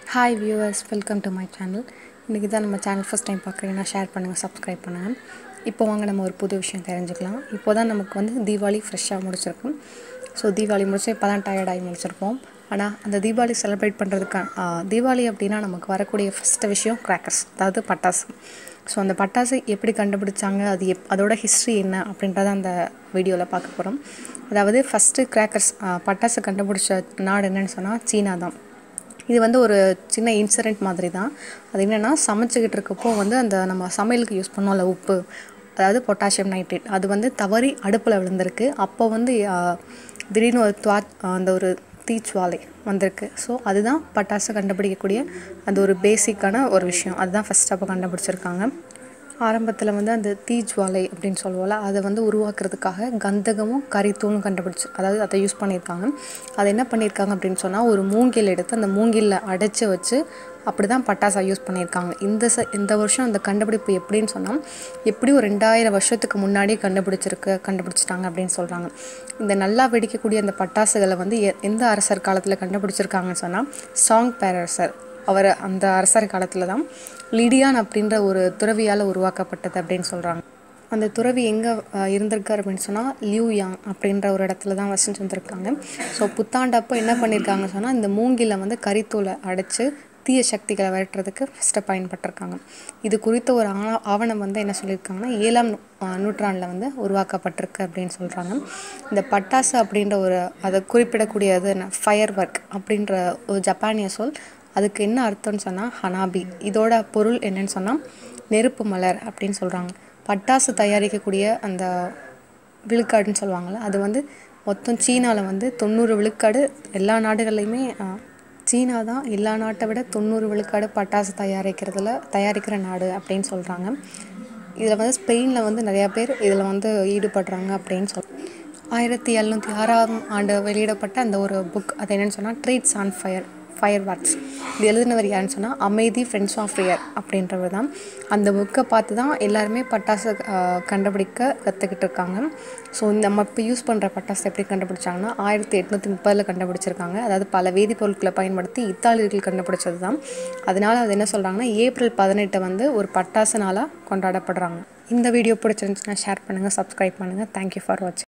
hi viewers welcome to my channel இன்றைக்கி தான் நம்ம சேனல் ஃபஸ்ட் டைம் பார்க்குறீங்கன்னா ஷேர் பண்ணுங்கள் சப்ஸ்கிரைப் பண்ணுங்கள் இப்போ வாங்க நம்ம ஒரு புது விஷயம் தெரிஞ்சுக்கலாம் இப்போ தான் நமக்கு வந்து தீபாவளி ஃப்ரெஷ்ஷாக முடிச்சிருக்கும் ஸோ தீபாவளி முடிச்சு இப்போ தான் டயர்டாகி முடிச்சிருப்போம் ஆனால் அந்த தீபாவளி செலிப்ரேட் பண்ணுறதுக்கு தீபாவளி அப்படின்னா நமக்கு வரக்கூடிய ஃபஸ்ட்டு விஷயம் கிராக்கர்ஸ் அதாவது பட்டாசு ஸோ அந்த பட்டாசு எப்படி கண்டுபிடிச்சாங்க அது எப் அதோட ஹிஸ்ட்ரி என்ன அப்படின்றத அந்த வீடியோவில் பார்க்க போகிறோம் அதாவது ஃபஸ்ட்டு கிராக்கர்ஸ் பட்டாசு கண்டுபிடிச்ச நாடு என்னன்னு சொன்னால் சீனா தான் இது வந்து ஒரு சின்ன இன்சிடெண்ட் மாதிரி தான் அது என்னென்னா சமைச்சிக்கிட்டு இருக்கப்போ வந்து அந்த நம்ம சமையலுக்கு யூஸ் பண்ணோம்ல உப்பு அதாவது பொட்டாசியம் நைட்ரேட் அது வந்து தவறி அடுப்பில் விழுந்திருக்கு அப்போ வந்து ஆஹ், திடீர்னு ஒரு துவா அந்த ஒரு தீச்சுவாலை வந்திருக்கு ஸோ அதுதான் பட்டாசு கண்டுபிடிக்கக்கூடிய அந்த ஒரு பேசிக்கான ஒரு விஷயம் அதுதான் ஃபஸ்ட் அப்போ கண்டுபிடிச்சிருக்காங்க ஆரம்பத்தில் வந்து அந்த தீஜ்வாலை அப்படின்னு சொல்லுவோம்ல அதை வந்து உருவாக்குறதுக்காக கந்தகமும் கரித்தூளும் கண்டுபிடிச்சு அதாவது அதை யூஸ் பண்ணியிருக்காங்க அதை என்ன பண்ணியிருக்காங்க அப்படின்னு சொன்னால் ஒரு மூங்கில் எடுத்து அந்த மூங்கிலில் அடைச்சி வச்சு அப்படி தான் பட்டாசா யூஸ் பண்ணியிருக்காங்க இந்த ச இந்த வருஷம் அந்த கண்டுபிடிப்பு எப்படின்னு சொன்னால் எப்படியும் ரெண்டாயிரம் வருஷத்துக்கு முன்னாடியே கண்டுபிடிச்சிருக்கு கண்டுபிடிச்சிட்டாங்க அப்படின்னு சொல்கிறாங்க இந்த நல்லா வெடிக்கக்கூடிய அந்த பட்டாசுகளை வந்து எ- எந்த அரசர் காலத்தில் கண்டுபிடிச்சிருக்காங்கன்னு சொன்னால் சாங் பேரரசர் அவர் அந்த அரசர் காலத்தில் தான் லிடியான் அப்படின்ற ஒரு துறவியால் உருவாக்கப்பட்டது அப்படின்னு சொல்கிறாங்க அந்த துறவி எங்கே இருந்திருக்கார் அப்படின்னு சொன்னால் லியூ யாங் அப்படின்ற ஒரு இடத்துல தான் வசிச்சு வந்திருக்காங்க ஸோ புத்தாண்டப்போ என்ன பண்ணியிருக்காங்க சொன்னால் இந்த மூங்கில வந்து கரித்தூளை அடைச்சு தீய சக்திகளை விரட்டுறதுக்கு ஃபஸ்ட்டு பயன்பட்டிருக்காங்க இது குறித்த ஒரு ஆ ஆவணம் வந்து என்ன சொல்லியிருக்காங்கன்னா ஏழாம் நூ- ஆ, நூற்றாண்டில் வந்து உருவாக்கப்பட்டிருக்கு அப்படின்னு சொல்கிறாங்க இந்த பட்டாசு அப்படின்ற ஒரு அதை குறிப்பிடக்கூடியது என்ன ஃபயர் ஒர்க் அப்படின்ற ஒரு ஜப்பானிய சொல் அதுக்கு என்ன அர்த்தம்னு சொன்னால் ஹனாபி இதோட பொருள் என்னன்னு சொன்னால் நெருப்பு மலர் அப்படின்னு சொல்கிறாங்க பட்டாசு தயாரிக்கக்கூடிய அந்த விழுக்காடுன்னு சொல்லுவாங்கள்ல அது வந்து மொத்தம் சீனாவில் வந்து தொண்ணூறு விழுக்காடு எல்லா நாடுகள்லையுமே ஆ, சீனா தான் எல்லா நாட்டை விட தொண்ணூறு விழுக்காடு பட்டாசு தயாரிக்கிறதுல தயாரிக்கிற நாடு அப்படின்னு சொல்கிறாங்க இதில் வந்து ஸ்பெயினில் வந்து நிறையா பேர் இதில் வந்து ஈடுபடுறாங்க அப்படின்னு சொல் ஆயிரத்தி எழுநூற்றி ஆறாம் ஆண்டு வெளியிடப்பட்ட அந்த ஒரு புக் அது என்னன்னு சொன்னால் treats on fire fireworks இது எழுதினவர் யாருன்னு சொன்னால் அமைதி ஃப்ரெண்ட்ஸ் ஆஃப் ஃபயர் அப்படின்றவர் தான் அந்த புக்கை பார்த்து தான் எல்லாருமே பட்டாசு ஆஹ், கண்டுபிடிக்க கற்றுக்கிட்டு இருக்காங்க ஸோ நம்ம இப்போ யூஸ் பண்ணுற பட்டாசு எப்படி கண்டுபிடிச்சாங்கன்னா ஆயிரத்தி எட்நூற்றி முப்பதில் கண்டுபிடிச்சிருக்காங்க அதாவது பல வேதிப்பொருட்களை பயன்படுத்தி இத்தாலியர்கள் கண்டுபிடிச்சது தான் அதனால அது என்ன சொல்கிறாங்கன்னா ஏப்ரல் பதினெட்டை வந்து ஒரு பட்டாசு நாளாக கொண்டாடப்படுறாங்க இந்த வீடியோ பிடிச்சிருந்துச்சுன்னா ஷேர் பண்ணுங்கள் சப்ஸ்கிரைப் பண்ணுங்கள் தேங்க்யூ ஃபார் வாட்சிங்